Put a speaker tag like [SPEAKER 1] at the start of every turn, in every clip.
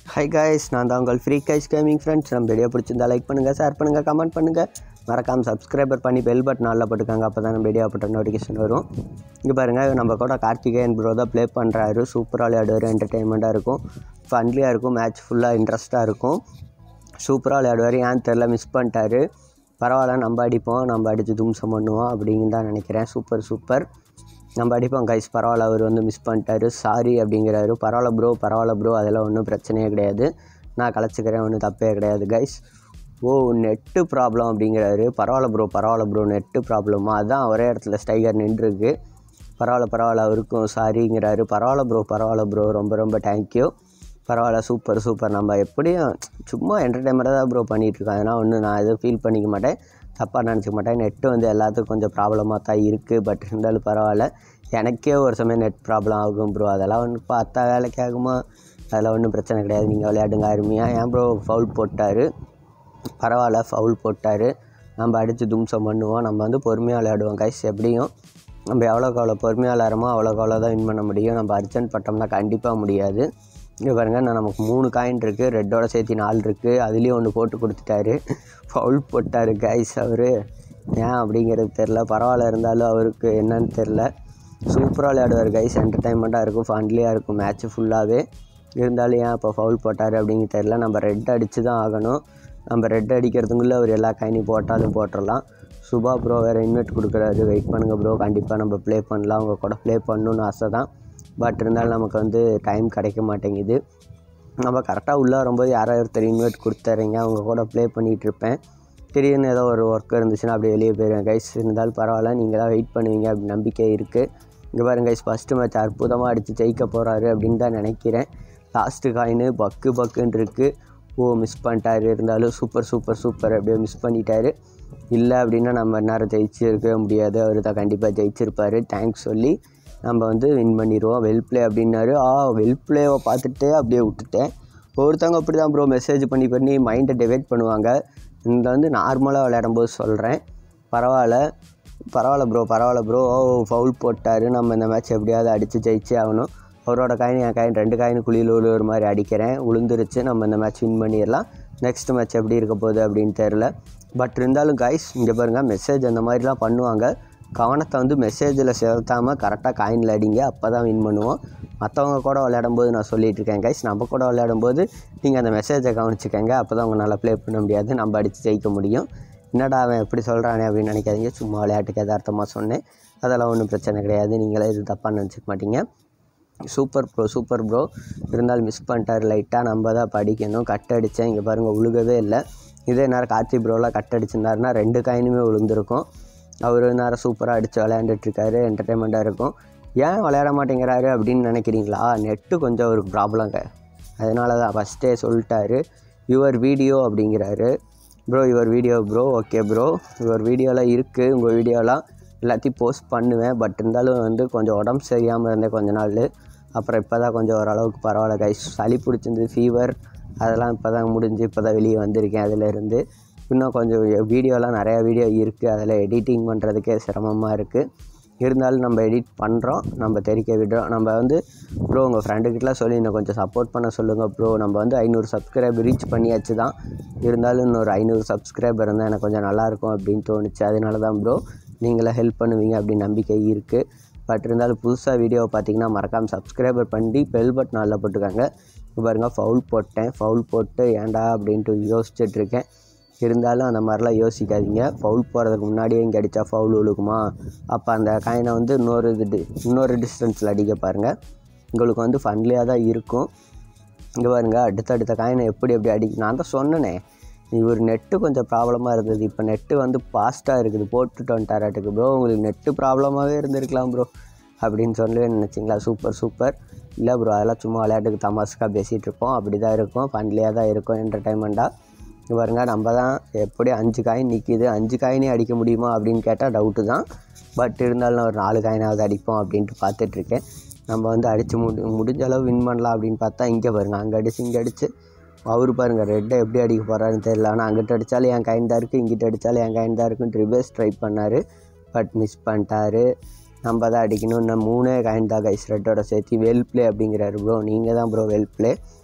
[SPEAKER 1] hi guys நான் தான் உங்கள் ஃப்ரீ கைஸ் கேமிங் ஃப்ரெண்ட்ஸ் நம்ம வீடியோ பிடிச்சிருந்தா லைக் பண்ணுங்கள் ஷேர் பண்ணுங்கள் கமெண்ட் பண்ணுங்கள் மறக்காமல் சப்ஸ்கிரைபர் பண்ணி பெல் பட்டன் நாளில் போட்டுக்காங்க அப்போ தான் நம்ம வீடியோ போட்ட நோட்டிஃபிகேஷன் வரும் இங்கே பாருங்கள் நம்ம கூட கார்த்திகேயன் ப்ரோ தான் ப்ளே பண்ணுறாரு சூப்பராக விளையாடுவார் என்டர்டெயின்மெண்ட்டாக இருக்கும் ஃபன்லியாக இருக்கும் மேட்ச் ஃபுல்லாக இன்ட்ரெஸ்ட்டாக இருக்கும் சூப்பராக விளையாடுவார் ஏன் தெரில மிஸ் பண்ணிட்டாரு பரவாயில்ல நம்ம அடிப்போம் நம்ம அடித்து தும்சம் பண்ணுவோம் அப்படின்னு தான் நினைக்கிறேன் சூப்பர் சூப்பர் நம்ம அடிப்போம் கைஸ் பரவாயில்ல அவர் வந்து மிஸ் பண்ணிட்டாரு சாரி அப்படிங்கிறாரு பரவாயில்ல ப்ரோ பரவாயில்ல ப்ரோ அதெல்லாம் ஒன்றும் பிரச்சனையே கிடையாது நான் கலைச்சிக்கிறேன் ஒன்றும் தப்பே கிடையாது கைஸ் ஓ நெட்டு ப்ராப்ளம் அப்படிங்கிறாரு பரவாயில்ல ப்ரோ பரவாயில்ல ப்ரோ நெட்டு ப்ராப்ளமா அதான் ஒரே இடத்துல ஸ்டைகர் நின்றுருக்கு பரவாயில்ல பரவாயில்ல அவருக்கும் சாரிங்கிறாரு பரவாயில்ல ப்ரோ பரவாயில்ல ப்ரோ ரொம்ப ரொம்ப தேங்க்யூ பரவாயில்ல சூப்பர் சூப்பர் நம்ம எப்படியும் சும்மா என்டர்டைன்மெண்ட்டாக தான் ப்ரோ பண்ணிகிட்ருக்கோம் அதனால் ஒன்றும் நான் எதுவும் ஃபீல் பண்ணிக்க மாட்டேன் தப்பாக நினச்சிக்க மாட்டேன் நெட்டு வந்து எல்லாத்துக்கும் கொஞ்சம் ப்ராப்ளமாக தான் இருக்குது பட் இருந்தாலும் பரவாயில்ல எனக்கே ஒரு சமயம் நெட் ப்ராப்ளம் ஆகும் ப்ரோ அதெல்லாம் ஒன்று பார்த்தா வேலைக்கு ஆகுமா அதெல்லாம் ஒன்றும் பிரச்சனை கிடையாது நீங்கள் விளையாடுங்க அருமையாக ஏன் ப்ரோ ஃபவுல் போட்டார் பரவாயில்ல ஃபவுல் போட்டார் நம்ம அடித்து தும்சம் பண்ணுவோம் நம்ம வந்து பொறுமையாக விளையாடுவோம் கைஸ் எப்படியும் நம்ம எவ்வளோக்கு எவ்வளோ பொறுமையாக விளையாடுறோமோ அவ்வளோக்கு அவ்வளோ தான் வின் பண்ண முடியும் நம்ம அர்ஜென்ட் பட்டோம்னா கண்டிப்பாக முடியாது இங்கே பாருங்கள் நான் நமக்கு மூணு காயின் இருக்குது ரெட்டோட சேர்த்து நாலு இருக்குது அதுலேயும் ஒன்று போட்டு கொடுத்துட்டாரு ஃபவுல் போட்டார் கைஸ் அவர் ஏன் அப்படிங்கிறது தெரில பரவாயில்ல இருந்தாலும் அவருக்கு என்னன்னு தெரில சூப்பராக விளையாடுவார் கைஸ் என்டர்டைன்மெண்ட்டாக இருக்கும் ஃபன்லியாக இருக்கும் மேட்ச்சு ஃபுல்லாகவே இருந்தாலும் ஏன் இப்போ ஃபவுல் போட்டார் அப்படிங்கிறது தெரில நம்ம ரெட் அடித்து தான் ஆகணும் நம்ம ரெட் அடிக்கிறதுக்குள்ளே அவர் எல்லா காயினையும் போட்டாலும் போட்டுடலாம் சுபா ப்ரோ வேறு இன்வைட் கொடுக்குறாரு வெயிட் பண்ணுங்கள் ப்ரோ கண்டிப்பாக நம்ம ப்ளே பண்ணலாம் உங்கள் கூட ப்ளே பண்ணணுன்னு ஆசை தான் பட் இருந்தாலும் நமக்கு வந்து டைம் கிடைக்க மாட்டேங்குது நம்ம கரெக்டாக உள்ளே வரும்போது யாராவது ஒருத்தர் இன்வைட் கொடுத்தாருங்க அவங்க கூட ப்ளே பண்ணிகிட்ருப்பேன் திடீர்னு ஏதோ ஒரு ஒர்க் இருந்துச்சுன்னா அப்படியே வெளியே போயிடுவேன் கைஸ் இருந்தாலும் பரவாயில்ல நீங்கள் தான் வெயிட் பண்ணுவீங்க அப்படி நம்பிக்கை இருக்குது இங்கே பாருங்க கைஸ் ஃபஸ்ட்டு மேட்ச் அற்புதமாக அடித்து ஜெயிக்க போகிறாரு அப்படின்னு தான் நினைக்கிறேன் லாஸ்ட்டு காயின் பக்கு பக்குன்னு இருக்குது ஓ மிஸ் பண்ணிட்டாரு இருந்தாலும் சூப்பர் சூப்பர் சூப்பர் அப்படியே மிஸ் பண்ணிட்டாரு இல்லை அப்படின்னா நம்ம நேரம் ஜெயிச்சிருக்கவே முடியாது அவர் தான் கண்டிப்பாக ஜெயிச்சிருப்பார் தேங்க்ஸ் சொல்லி நம்ம வந்து வின் பண்ணிடுவோம் வெல் ப்ளே அப்படின்னாரு ஆ வெல் ப்ளேவை பார்த்துட்டு அப்படியே விட்டுட்டேன் ஒருத்தவங்க அப்படி தான் ப்ரோ மெசேஜ் பண்ணி பண்ணி மைண்டை டிவைட் பண்ணுவாங்க இந்த வந்து நார்மலாக விளையாடும் போது சொல்கிறேன் பரவாயில்ல பரவாயில்ல ப்ரோ பரவாயில்ல ப்ரோ ஓ ஃபவுல் போட்டார் நம்ம இந்த மேட்ச் எப்படியாவது அடித்து ஜெயிச்சே ஆகணும் அவரோட காயின் என் காயின் ரெண்டு காயின் குழியில் ஒரு மாதிரி அடிக்கிறேன் உளுந்துருச்சு நம்ம இந்த மேட்ச் வின் பண்ணிடலாம் நெக்ஸ்ட் மேட்ச் எப்படி இருக்க போகுது அப்படின்னு தெரில பட் இருந்தாலும் கைஸ் இங்கே பாருங்கள் மெசேஜ் அந்த மாதிரிலாம் பண்ணுவாங்க கவனத்தை வந்து மெசேஜில் செலுத்தாமல் கரெக்டாக காயினில் அடிங்க அப்போ தான் வின் பண்ணுவோம் மற்றவங்க கூட விளையாடும் போது நான் சொல்லிட்டு இருக்கேன் கைஸ் நம்ம கூட விளையாடும் போது நீங்கள் அந்த மெசேஜை கவனிச்சுக்கங்க அப்போ தான் உங்களால் ப்ளே பண்ண முடியாது நம்ம அடித்து ஜெயிக்க முடியும் என்னடா அவன் எப்படி சொல்கிறானே அப்படின்னு நினைக்காதீங்க சும்மா விளையாட்டுக்கு யதார்த்தமாக சொன்னேன் அதெல்லாம் ஒன்றும் பிரச்சனை கிடையாது நீங்களே இது தப்பாக நினச்சிக்க மாட்டீங்க சூப்பர் ப்ரோ சூப்பர் ப்ரோ இருந்தாலும் மிஸ் பண்ணிட்டார் லைட்டாக நம்ம தான் படிக்கணும் கட் அடித்தேன் இங்கே பாருங்கள் உழுகவே இல்லை இதே நேரம் கார்த்தி ப்ரோலாம் கட் அடிச்சிருந்தாருன்னா ரெண்டு காயினுமே விழுந்திருக்கும் அவர் நேரம் சூப்பராக அடித்து விளையாண்டுட்ருக்காரு என்டர்டெயின்மெண்ட்டாக இருக்கும் ஏன் விளையாட மாட்டேங்கிறாரு அப்படின்னு நினைக்கிறீங்களா நெட்டு கொஞ்சம் ஒரு ப்ராப்ளங்க அதனால தான் ஃபஸ்ட்டே சொல்லிட்டாரு யுவர் வீடியோ அப்படிங்கிறாரு bro your video bro okay bro your வீடியோலாம் இருக்குது உங்கள் வீடியோலாம் எல்லாத்தையும் போஸ்ட் பண்ணுவேன் பட் இருந்தாலும் வந்து கொஞ்சம் உடம்பு சரியாமல் இருந்தேன் கொஞ்ச நாள் அப்புறம் இப்போ தான் கொஞ்சம் ஓரளவுக்கு பரவாயில்ல கைஸ் சளி பிடிச்சிருந்து ஃபீவர் அதெல்லாம் இப்போ தான் முடிஞ்சு இப்போ தான் வெளியே வந்திருக்கேன் அதிலேருந்து இன்னும் கொஞ்சம் வீடியோலாம் நிறையா வீடியோ இருக்குது அதில் எடிட்டிங் பண்ணுறதுக்கே சிரமமாக இருக்குது இருந்தாலும் நம்ம எடிட் பண்ணுறோம் நம்ம தெரிக்க விடுறோம் நம்ம வந்து ப்ரோ உங்கள் ஃப்ரெண்டுக்கிட்டலாம் சொல்லி இன்னும் கொஞ்சம் சப்போர்ட் பண்ண சொல்லுங்கள் ப்ரோ நம்ம வந்து ஐநூறு சப்ஸ்கிரைபர் ரீச் பண்ணியாச்சு தான் இருந்தாலும் இன்னொரு ஐநூறு சப்ஸ்கிரைபர் இருந்தால் எனக்கு கொஞ்சம் நல்லாயிருக்கும் அப்படின்னு தோணுச்சு அதனால தான் ப்ரோ நீங்களே ஹெல்ப் பண்ணுவீங்க அப்படின்னு நம்பிக்கை இருக்குது பட் இருந்தாலும் புதுசாக வீடியோவை பார்த்தீங்கன்னா மறக்காமல் சப்ஸ்கிரைபர் பண்ணி பெல் பட் நல்லா போட்டுக்காங்க இப்போ பாருங்கள் ஃபவுல் போட்டேன் ஃபவுல் போட்டு ஏன்டா அப்படின்ட்டு யோசிச்சுட்ருக்கேன் இருந்தாலும் அந்த மாதிரிலாம் யோசிக்காதீங்க ஃபவுல் போகிறதுக்கு முன்னாடியே இங்கே அடித்தா ஃபவுல் விழுகுமா அப்போ அந்த காயினை வந்து இன்னொரு இது இன்னொரு டிஸ்டன்ஸில் அடிக்க பாருங்கள் உங்களுக்கு வந்து ஃபன்லியாக தான் இருக்கும் இங்கே பாருங்கள் அடுத்தடுத்த காயினை எப்படி எப்படி அடி நான் தான் சொன்னேனே இவர் நெட்டு கொஞ்சம் ப்ராப்ளமாக இருந்தது இப்போ நெட்டு வந்து ஃபாஸ்ட்டாக இருக்குது போட்டுட்டு வந்துட்டாராட்டுக்கு ப்ரோ உங்களுக்கு நெட்டு ப்ராப்ளமாகவே இருந்திருக்கலாம் ப்ரோ அப்படின்னு சொல்லி நினச்சிங்களா சூப்பர் சூப்பர் இல்லை ப்ரோ அதெல்லாம் சும்மா விளையாட்டுக்கு தமாஸ்க்காக பேசிகிட்டு இருப்போம் அப்படி தான் இருக்கும் ஃபன்லியாக தான் இருக்கும் என்டர்டைன்மெண்ட்டாக பாருங்க நம்ம தான் எப்படி அஞ்சு காயின் நிற்கிது அஞ்சு காயினே அடிக்க முடியுமா அப்படின்னு கேட்டால் டவுட்டு தான் பட் இருந்தாலும் ஒரு நாலு காயினாவது அடிப்போம் அப்படின்ட்டு பார்த்துட்ருக்கேன் நம்ம வந்து அடித்து முடி முடிஞ்ச அளவு வின் பண்ணலாம் அப்படின்னு பார்த்தா இங்கே பாருங்கள் அங்கே அடிச்சு இங்கே அடிச்சு அவர் பாருங்கள் ரெட்டை எப்படி அடிக்க போகிறாருன்னு தெரியல ஆனால் அங்கிட்ட அடித்தாலும் என் காயின் தான் இருக்குது இங்கிட்ட அடித்தாலும் என் காயின் தான் இருக்குன்னு ரிவர்ஸ் ட்ரை பண்ணார் பட் மிஸ் பண்ணிட்டாரு நம்ம தான் அடிக்கணும் இன்னும் மூணே காயின் தான் கைஸ் ரெட்டோட சேர்த்து வெல் ப்ளே அப்படிங்கிறாரு ப்ரோ நீங்கள் தான் ப்ரோ வெல் ப்ளே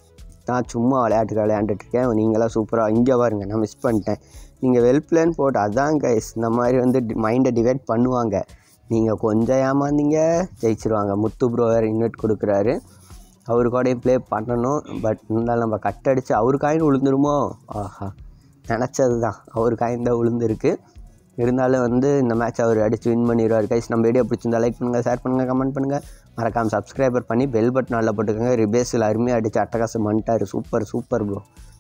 [SPEAKER 1] நான் சும்மா விளையாட்டுக்கு விளையாண்டுட்ருக்கேன் நீங்களாம் சூப்பராக இங்கே பாருங்க நான் மிஸ் பண்ணிட்டேன் நீங்கள் வெல் பிளான் போட்டு அதான் கைஸ் இந்த மாதிரி வந்து மைண்டை டிவைட் பண்ணுவாங்க நீங்கள் கொஞ்சம் ஏமாந்தீங்க ஜெயிச்சிருவாங்க முத்து ப்ரோ வேறு இன்வைட் கொடுக்குறாரு அவரு கூடயும் ப்ளே பண்ணணும் பட் இருந்தாலும் நம்ம கட் அடித்து அவர் காயின் விழுந்துருமோ ஆஹா நினச்சது தான் அவர் காயின் தான் விழுந்துருக்கு இருந்தாலும் வந்து இந்த மேட்ச் அவர் அடித்து வின் பண்ணிடுவார் கைஸ் நம்ம வீடியோ பிடிச்சிருந்தா லைக் பண்ணுங்கள் ஷேர் பண்ணுங்கள் கமெண்ட் பண்ணுங்கள் மறக்காமல் சப்ஸ்கிரைபர் பண்ணி பெல் பட்டன் நல்லா போட்டுக்கோங்க ரிபேஸில் அருமையாக அடித்து அட்டகாசம் பண்ணிட்டாரு சூப்பர் சூப்பர் ப்ரோ